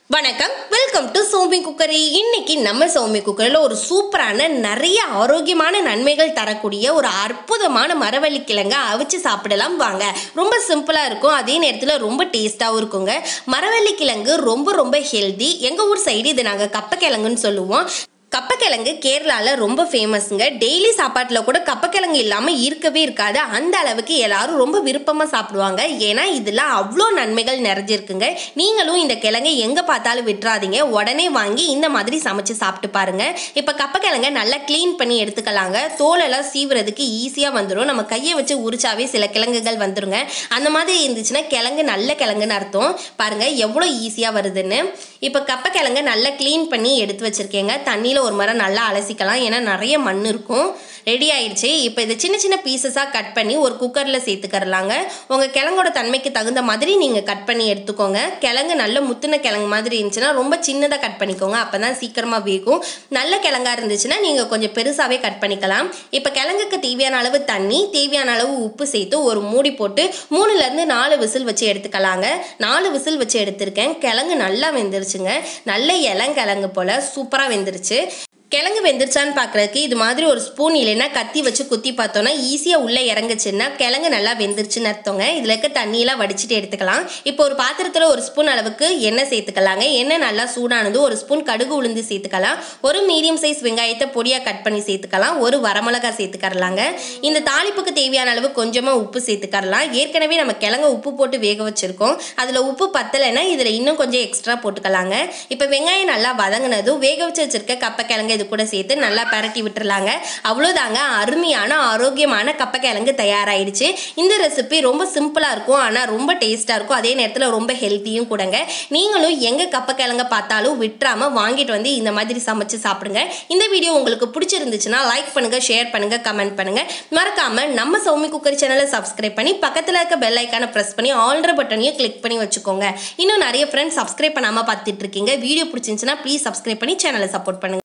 வணக்கம் welcome to சோமி cookery இன்னைக்கு நம்ம சோமி குக்கரில் ஒரு சூப்பரான நிறைய ஆரோக்கியமான நன்மைகள் தரக்கூடிய ஒரு அற்புதமான மரவள்ளி கிழங்க அவிச்சு சாப்பிடலாம் வாங்க ரொம்ப சிம்பிளாக இருக்கும் அதே நேரத்தில் ரொம்ப டேஸ்ட்டாகவும் இருக்குங்க மரவள்ளி கிழங்கு ரொம்ப ரொம்ப ஹெல்தி எங்கள் ஊர் சைடு இது நாங்கள் கப்பக்கிழங்குன்னு சொல்லுவோம் கப்பக்கிழங்கு கேரளாவில் ரொம்ப ஃபேமஸுங்க டெய்லி சாப்பாட்டில் கூட கப்பக்கிழங்கு இல்லாமல் இருக்கவே இருக்காது அந்த அளவுக்கு எல்லாரும் ரொம்ப விருப்பமாக சாப்பிடுவாங்க ஏன்னா இதில் அவ்வளோ நன்மைகள் நிறைஞ்சிருக்குங்க நீங்களும் இந்த கிழங்கை எங்கே பார்த்தாலும் விட்டுறாதீங்க உடனே வாங்கி இந்த மாதிரி சமைச்சு சாப்பிட்டு பாருங்க இப்போ கப்பக்கிழங்கை நல்லா க்ளீன் பண்ணி எடுத்துக்கலாங்க தோலெல்லாம் சீவுறதுக்கு ஈஸியாக வந்துடும் நம்ம கையை வச்சு உரிச்சாவே சில கிழங்குகள் வந்துருங்க அந்த மாதிரி இருந்துச்சுன்னா கிழங்கு நல்ல கிழங்குன்னு அர்த்தம் பாருங்க எவ்வளோ ஈஸியாக வருதுன்னு இப்போ கப்பக்கிழங்கை நல்லா க்ளீன் பண்ணி எடுத்து வச்சிருக்கேங்க தண்ணியில் ஒரு முறை நல்லா அலசிக்கலாம் ஏன்னா நிறைய மண் இருக்கும் ரெடி ஆயிடுச்சு இப்போ இதை சின்ன சின்ன பீசஸாக கட் பண்ணி ஒரு குக்கரில் சேர்த்துக்கறலாங்க உங்கள் கிழங்கோட தன்மைக்கு தகுந்த மாதிரி நீங்கள் கட் பண்ணி எடுத்துக்கோங்க கிழங்கு நல்ல முத்துன கிழங்கு மாதிரி இருந்துச்சுன்னா ரொம்ப சின்னதாக கட் பண்ணிக்கோங்க அப்போ தான் சீக்கிரமாக வேகும் நல்ல கிழங்கா இருந்துச்சுன்னா நீங்கள் கொஞ்சம் பெருசாகவே கட் பண்ணிக்கலாம் இப்போ கிழங்குக்கு தேவையான அளவு தண்ணி தேவையான அளவு உப்பு சேர்த்து ஒரு மூடி போட்டு மூணுலேருந்து நாலு விசில் வச்சு எடுத்துக்கலாங்க நாலு விசில் வச்சு எடுத்திருக்கேன் கிழங்கு நல்லா வெந்துருச்சுங்க நல்ல இளங்கிழங்கு போல் சூப்பராக வெந்துருச்சு கிழங்கு வெந்துருச்சான்னு பார்க்குறதுக்கு இது மாதிரி ஒரு ஸ்பூன் இல்லைன்னா கத்தி வச்சு குத்தி பார்த்தோன்னா ஈஸியாக உள்ளே இறங்குச்சுன்னா கிழங்கு நல்லா வெந்துருச்சுன்னு அர்த்தங்க இதில் இருக்க தண்ணியெல்லாம் வடிச்சிட்டு எடுத்துக்கலாம் இப்போ ஒரு பாத்திரத்தில் ஒரு ஸ்பூன் அளவுக்கு எண்ணெய் சேர்த்துக்கலாங்க எண்ணெய் நல்லா சூடானது ஒரு ஸ்பூன் கடுகு உளுந்து சேர்த்துக்கலாம் ஒரு மீடியம் சைஸ் வெங்காயத்தை பொடியாக கட் பண்ணி சேர்த்துக்கலாம் ஒரு வரமிளகா சேர்த்துக்கறலாங்க இந்த தாளிப்புக்கு தேவையான அளவு கொஞ்சமாக உப்பு சேர்த்துக்கறலாம் ஏற்கனவே நம்ம கிழங்கு உப்பு போட்டு வேக வச்சுருக்கோம் அதில் உப்பு பத்தலைன்னா இதில் இன்னும் கொஞ்சம் எக்ஸ்ட்ரா போட்டுக்கலாங்க இப்போ வெங்காயம் நல்லா வதங்கினதும் வேக வச்சு வச்சிருக்க கப்பக்கிழங்கு இது கூட சேர்த்து நல்லா பரட்டி விட்டுறலாங்க அவ்வளோதாங்க அருமையான ஆரோக்கியமான கப்பக்கிழங்கு தயாராகிடுச்சு இந்த ரெசிபி ரொம்ப சிம்பிளாக இருக்கும் ஆனால் ரொம்ப டேஸ்ட்டாக இருக்கும் அதே நேரத்தில் ரொம்ப ஹெல்த்தியும் கூடங்க நீங்களும் எங்கே கப்பக்கிழங்க பார்த்தாலும் விட்டுறாம வாங்கிட்டு வந்து இந்த மாதிரி சமைச்சு சாப்பிடுங்க இந்த வீடியோ உங்களுக்கு பிடிச்சிருந்துச்சுன்னா லைக் பண்ணுங்க ஷேர் பண்ணுங்க கமெண்ட் பண்ணுங்க மறக்காம நம்ம சௌமி குக்கரி சேனலை சப்ஸ்கிரைப் பண்ணி பக்கத்தில் இருக்க பெல் ஐக்கானை ப்ரெஸ் பண்ணி ஆல்ரெடி பட்டனையும் கிளிக் பண்ணி வச்சுக்கோங்க இன்னும் நிறைய ஃப்ரெண்ட்ஸ் சப்ஸ்கிரைப் பண்ணாமல் பார்த்துட்டு இருக்கீங்க வீடியோ பிடிச்சிருந்துச்சுன்னா ப்ளீஸ் சப்ஸ்கிரைப் பண்ணி சேனலை சப்போர்ட் பண்ணுங்க